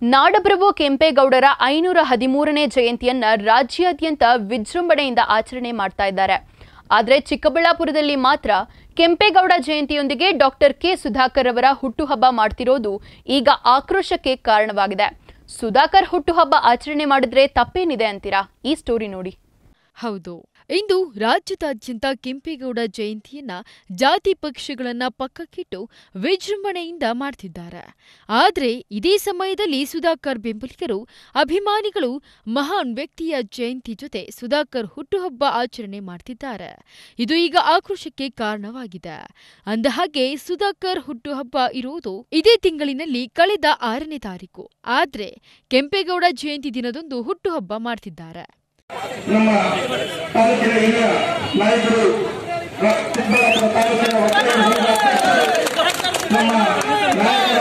ನಾಡಪ್ರಭು ಕೆಂಪೇಗೌಡರ ಐನೂರ ಹದಿಮೂರನೇ ಜಯಂತಿಯನ್ನ ರಾಜ್ಯಾದ್ಯಂತ ವಿಜೃಂಭಣೆಯಿಂದ ಆಚರಣೆ ಮಾಡ್ತಾ ಇದ್ದಾರೆ ಆದರೆ ಚಿಕ್ಕಬಳ್ಳಾಪುರದಲ್ಲಿ ಮಾತ್ರ ಕೆಂಪೇಗೌಡ ಜಯಂತಿಯೊಂದಿಗೆ ಡಾಕ್ಟರ್ ಕೆ ಸುಧಾಕರ್ ಅವರ ಹುಟ್ಟುಹಬ್ಬ ಮಾಡ್ತಿರೋದು ಈಗ ಆಕ್ರೋಶಕ್ಕೆ ಕಾರಣವಾಗಿದೆ ಸುಧಾಕರ್ ಹುಟ್ಟುಹಬ್ಬ ಆಚರಣೆ ಮಾಡಿದ್ರೆ ತಪ್ಪೇನಿದೆ ಅಂತೀರಾ ಈ ಸ್ಟೋರಿ ನೋಡಿ ಹೌದು ಇಂದು ರಾಜ್ಯದಾದ್ಯಂತ ಕೆಂಪೇಗೌಡ ಜಯಂತಿಯನ್ನ ಜಾತಿ ಪಕ್ಷಗಳನ್ನ ಪಕ್ಕಕ್ಕಿಟ್ಟು ವಿಜೃಂಭಣೆಯಿಂದ ಮಾಡ್ತಿದ್ದಾರೆ ಆದ್ರೆ ಇದೇ ಸಮಯದಲ್ಲಿ ಸುಧಾಕರ್ ಬೆಂಬಲಿಗರು ಅಭಿಮಾನಿಗಳು ಮಹಾನ್ ವ್ಯಕ್ತಿಯ ಜಯಂತಿ ಜೊತೆ ಸುಧಾಕರ್ ಹುಟ್ಟುಹಬ್ಬ ಆಚರಣೆ ಮಾಡ್ತಿದ್ದಾರೆ ಇದು ಈಗ ಆಕ್ರೋಶಕ್ಕೆ ಕಾರಣವಾಗಿದೆ ಅಂದಹಾಗೆ ಸುಧಾಕರ್ ಹುಟ್ಟುಹಬ್ಬ ಇರುವುದು ಇದೇ ತಿಂಗಳಿನಲ್ಲಿ ಕಳೆದ ಆರನೇ ತಾರೀಕು ಆದ್ರೆ ಕೆಂಪೇಗೌಡ ಜಯಂತಿ ದಿನದಂದು ಹುಟ್ಟುಹಬ್ಬ ಮಾಡ್ತಿದ್ದಾರೆ ನಮ್ಮ ತಾಲೂಕಿನ ಹಿರಿಯ ನಾಯಕರು ರ- ಚಿಕ್ಕಬಳ್ಳಾಪುರ ತಾಲೂಕಿನ ಒಕ್ಕಲಿಗರ ಸಂಘದ ಅಧ್ಯಕ್ಷರು, ನಮ್ಮ ನಾಯಕರ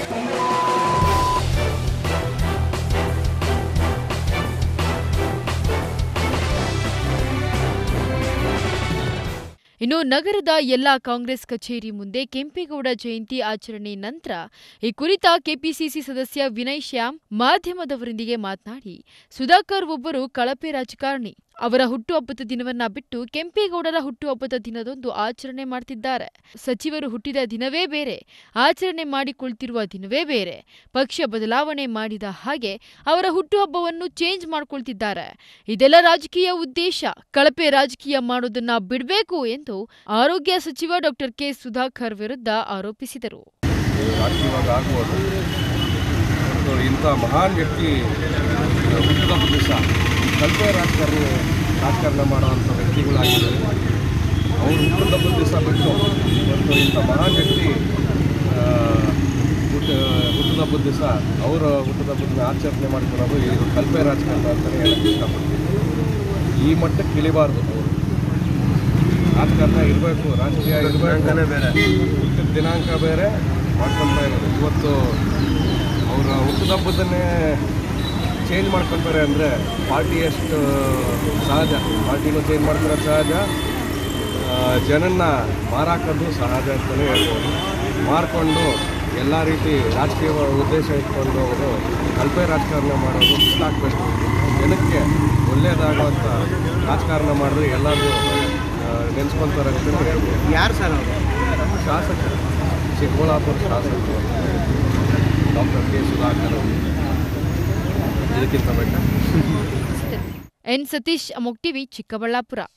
ಇನ್ನು ನಗರದ ಎಲ್ಲಾ ಕಾಂಗ್ರೆಸ್ ಕಚೇರಿ ಮುಂದೆ ಕೆಂಪೇಗೌಡ ಜಯಂತಿ ಆಚರಣೆ ನಂತರ ಈ ಕುರಿತ ಕೆಪಿಸಿಸಿ ಸದಸ್ಯ ವಿನಯ್ ಶ್ಯಾಮ್ ಮಾಧ್ಯಮದವರೊಂದಿಗೆ ಮಾತನಾಡಿ ಸುಧಾಕರ್ ಒಬ್ಬರು ಕಳಪೆ ರಾಜಕಾರಣಿ ಅವರ ಹುಟ್ಟುಹಬ್ಬದ ದಿನವನ್ನ ಬಿಟ್ಟು ಕೆಂಪೇಗೌಡರ ಹುಟ್ಟುಹಬ್ಬದ ದಿನದಂದು ಆಚರಣೆ ಮಾಡ್ತಿದ್ದಾರೆ ಸಚಿವರು ಹುಟ್ಟಿದ ದಿನವೇ ಬೇರೆ ಆಚರಣೆ ಮಾಡಿಕೊಳ್ತಿರುವ ದಿನವೇ ಬೇರೆ ಪಕ್ಷ ಬದಲಾವಣೆ ಮಾಡಿದ ಹಾಗೆ ಅವರ ಹುಟ್ಟುಹಬ್ಬವನ್ನು ಚೇಂಜ್ ಮಾಡ್ಕೊಳ್ತಿದ್ದಾರೆ ಇದೆಲ್ಲ ರಾಜಕೀಯ ಉದ್ದೇಶ ಕಳಪೆ ರಾಜಕೀಯ ಮಾಡೋದನ್ನ ಬಿಡಬೇಕು ಎಂದು ಆರೋಗ್ಯ ಸಚಿವ ಡಾಕ್ಟರ್ ಕೆ ಸುಧಾಕರ್ ವಿರುದ್ಧ ಆರೋಪಿಸಿದರು ರಾಜಕೀಯವಾಗಿ ಆಗ್ಬೋದು ಮತ್ತು ಇಂಥ ಮಹಾನ್ ವ್ಯಕ್ತಿ ಹುಟ್ಟಿದ ದಿವಸ ಕಲ್ಪೆ ರಾಜಕಾರಣ ರಾಜಕಾರಣ ಮಾಡುವಂಥ ವ್ಯಕ್ತಿಗಳಾಗಿದ್ದಾರೆ ಅವರು ಹುಟ್ಟಿದ ದಿವಸ ಬಿಟ್ಟು ಮತ್ತು ಇಂಥ ಮಹಾನ್ ವ್ಯಕ್ತಿ ಆ, ಹುಟ್ಟ ಹುಟ್ಟಿದಬ್ಬದ ದಿವಸ ಅವರ ಹುಟ್ಟಿದಬ್ಬದನ್ನ ಆಚರಣೆ ಮಾಡ್ಕೊಳ್ಳೋದು ಇದು ಕಲ್ಪೆ ರಾಜಕಾರಣ ಅಂತಲೇ ಹೇಳಕ್ಕೆ ಇಷ್ಟಪಡ್ತೀನಿ ಈ ಮಟ್ಟಕ್ಕೆ ಇಳಿಬಾರ್ದು ಅವರು ರಾಜಕಾರಣ ಇರಬೇಕು ರಾಜಕೀಯ ಇರಬೇಕು ಬೇರೆ ಹುಟ್ಟಿದ ದಿನಾಂಕ ಬೇರೆ ಮಾಡ್ಕೊಳ್ತಾ ಇರೋದು ಇವತ್ತು ಅವರ ಹುಟ್ಟಿದಬ್ಬದನ್ನೇ ಚೇಂಜ್ ಮಾಡ್ಕೊಳ್ತಾರೆ ಅಂದರೆ ಪಾರ್ಟಿ ಎಷ್ಟು ಸಹಜ ಪಾರ್ಟಿನೂ ಚೇಂಜ್ ಮಾಡ್ತಾರೆ ಸಹಜ ಆ, ಜನನ್ನ ಮಾರಾಕೋದು ಸಹಜ ಅಂತಲೇ ಹೇಳ್ಬೋದು ಮಾರ್ಕೊಂಡು ಎಲ್ಲ ರೀತಿ ರಾಜಕೀಯ ಉದ್ದೇಶ ಇಟ್ಕೊಂಡು ಅವರು ಕಲ್ಪೆ ರಾಜಕಾರಣ ಮಾಡೋದು ಬಿಸಾಕಬೇಕು ಜನಕ್ಕೆ ಒಳ್ಳೆಯದಾಗುವಂಥ ರಾಜಕಾರಣ ಮಾಡಿದ್ರೆ ಎಲ್ಲರೂ ನೆನೆಸ್ಕೊತಾರೆ ಅಂತ ಹೇಳ್ಬೋದು ಯಾರು ಸರ್ ಅವರು ಶಾಸಕರು ಚಿಕ್ಕಬಳ್ಳಾಪುರ ಶಾಸಕರು ಡಾಕ್ಟರ್ ಕೆ ಸುಧಾಕರ್ ಇದಕ್ಕಿಂತ ಬೇಕಾ ಎನ್ ಸತೀಶ್ ಅಮೋಕ್ ಟಿವಿ ಚಿಕ್ಕಬಳ್ಳಾಪುರ